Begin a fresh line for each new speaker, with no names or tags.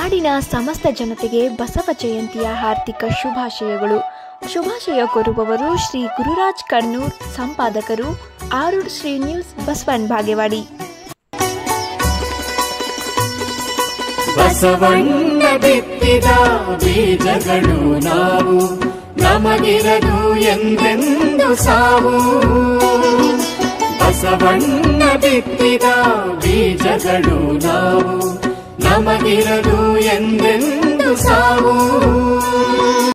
ನಾಡಿನ ಸಮಸ್ತ ಜನತೆಗೆ ಬಸವ ಜಯಂತಿಯ ಹಾರ್ದಿಕ ಶುಭಾಶಯಗಳು ಶುಭಾಶಯ ಕೋರುವವರು ಶ್ರೀ ಗುರುರಾಜ್ ಕಣ್ಣೂರ್ ಸಂಪಾದಕರು ಆರುಡ್ ಶ್ರೀ ನ್ಯೂಸ್ ಬಸವನ್ ಭಾಗ್ಯವಾಡಿ
ಬಸವಣ್ಣ ಬಿತ್ತಿದ ಬೀಜಗಳು ನಾವು ನಮಗಿರದು ಎಂದೆಂದು ಸಾವು ಬಸವಣ್ಣ ಬಿತ್ತಿದ ಬೀಜಗಳು ನಾವು ನಮಗಿರದು ಎಂದೆಂದು ಸಾವು